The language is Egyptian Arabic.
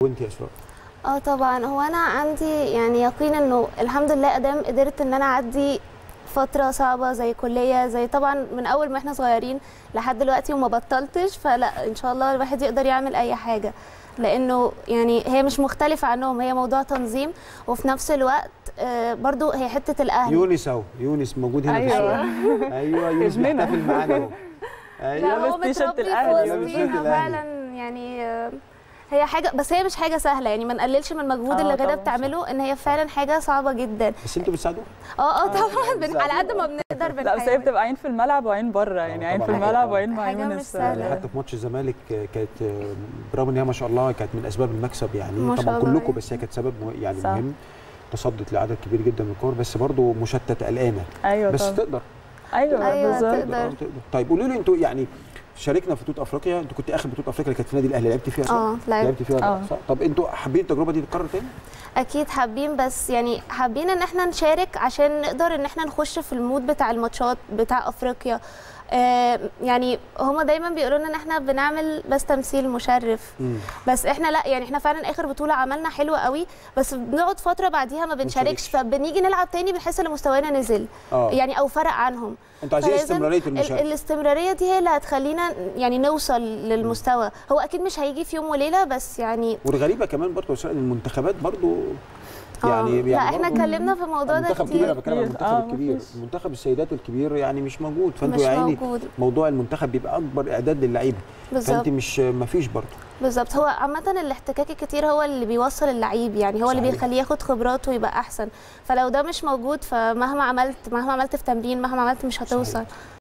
وانت يا اسراء اه طبعا هو انا عندي يعني يقين انه الحمد لله ادام قدرت ان انا اعدي فترة صعبة زي كلية زي طبعا من أول ما احنا صغيرين لحد دلوقتي وما بطلتش فلا إن شاء الله الواحد يقدر يعمل أي حاجة لأنه يعني هي مش مختلفة عنهم هي موضوع تنظيم وفي نفس الوقت آه، برضو هي حتة الأهل يونس اهو يونس موجود هنا في أيوة. الصورة. ايوه يونس ابننا. بيحتفل معانا اهو لا ايوه هو لابس تيشيرت متربي في الأهلي. لابس وسطينا تيشيرت الأهلي. فعلا يعني آه، هي حاجة بس هي مش حاجة سهلة يعني ما نقللش من المجهود آه اللي غدا طبعاً. بتعمله ان هي فعلا حاجة صعبة جدا بس انتوا بتساعدوه اه اه طبعا بن... بتساعدوه. على قد ما بنقدر لا بس هي بنحاول بتبقى عين في الملعب وعين بره يعني عين في طبعاً. الملعب وعين مع حاجة مش يونس سهلة. آه، حتى في ماتش الزمالك كانت برغم ان هي ما شاء الله كانت من اسباب المكسب يعني ما شاء طبعا الله كلكم يعني. بس هي كانت سبب مه- يعني صح. مهم تصدت لعدد كبير جدا من الكور بس برضه مشتت قلقانه ايوه بس طبعا تقدر ايوه أيوة، بالظبط تقدر. آه، تقدر طيب قولوا لي انتوا يعني شاركنا في بطوله افريقيا انتوا كنت اخر بطوله افريقيا اللي كانت في نادي الاهلي لعبتي فيها صح؟ اه لعبت لعبتي فيها آه. صح؟ طب انتوا حابين التجربه دي تتكرر تاني؟ اكيد حابين بس يعني حابين ان احنا نشارك عشان نقدر ان احنا نخش في المود بتاع الماتشات بتاع افريقيا آه يعني هما دايما بيقولوا لنا ان احنا بنعمل بس تمثيل مشرف مم. بس احنا لا يعني احنا فعلا اخر بطوله عملنا حلوه قوي بس بنقعد فتره بعديها ما بنشاركش نشاركش. فبنيجي نلعب تاني بنحس ان مستوانا نزل اه يعني او فرق عنهم انتوا عايزين فلازم استمراريه ال- المشاركه الاستمراريه دي هي اللي هتخلينا يعني نوصل للمستوى هو اكيد مش هيجي في يوم وليله بس يعني والغريبه كمان برضه يا أسراء ان المنتخبات برضه آه، يعني لا يعني احنا برضه اتكلمنا في الموضوع ده المنتخب كبير انا كتير بتكلم عن كتير. المنتخب آه، الكبير مفيش. منتخب السيدات الكبير يعني مش موجود فانتوا مش يا عيني موجود موضوع المنتخب بيبقى اكبر اعداد للعيبه بالظبط فانت مش مفيش برضه بالظبط هو عامة الاحتكاك الكتير هو اللي بيوصل اللعيب يعني هو اللي صحيح. بيخليه ياخد خبرات ويبقى أحسن فلو ده مش موجود فمهما عملت مهما عملت في تمرين مهما عملت مش هتوصل